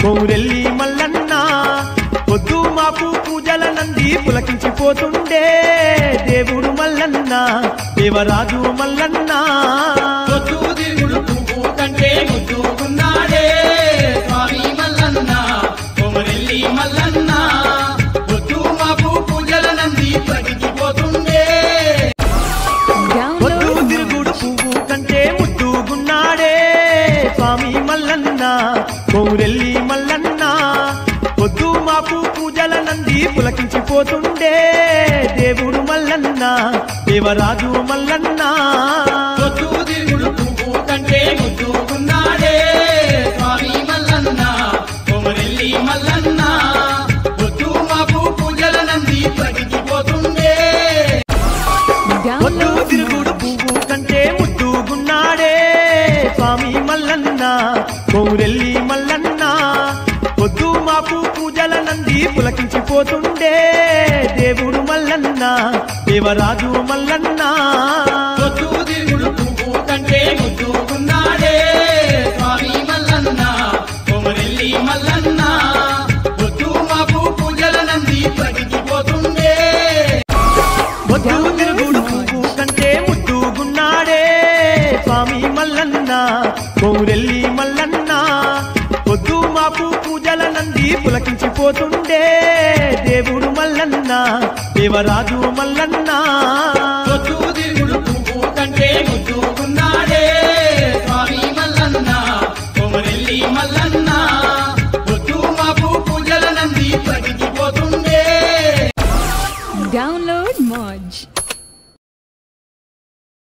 కోరెల్లి మల్లన్న పొద్దు మాపు పూజల నంది పులకించిపోతుండే దేవుడు మల్లన్న దేవరాజు మల్లన్న పొద్దు దిగుడు పువ్వు కంటే ముద్దుకున్నాడే స్వామి మల్లన్న కొమరెల్లి మల్లన్న పొద్దు మాపు పూజల నంది ప్రగిపోతుండే పొద్దు తిరుగుడు పువ్వు కంటే ముద్దుగున్నాడే స్వామి మల్లన్న కోరెల్లి మల్లన్న పొద్దు మాపు పూజల నంది పులకించిపోతుండే దేవుడు మల్లన్న దేవరాజు మల్లన్న పొద్దు దిగుడు పువ్వు కంటే ముద్దుకున్నాడే స్వామి మల్లన్న కొమరెల్లి మల్లన్న పొద్దు మాపు పూజల నంది ప్రగిపోతుండే పొద్దు తిరుగుడు పువ్వు కంటే ముద్దుగున్నాడే స్వామి మల్లన్న కోరెల్లి మల్లన్న పొద్దు మాపు పూజల నంది పులకించిపోతుండే దేవుడు మల్లన్న దేవరాజు మల్లన్న పొద్దు దిగుడు పువ్వు కంటే ముద్దుకున్నాడే స్వామి మల్లన్న కొమరెల్లి మల్లన్న పొద్దు మాపు పూజల నంది ప్రగిపోతుండే పొద్దు తిరుగుడు పువ్వు కంటే ముద్దుగున్నాడే స్వామి మల్లన్న కోరెల్లి మల్లన్న పొద్దు మాపు పూజల నంది పులకించిపోతుండే దేవుడు మల్లన్న దేవరాజు మల్లన్న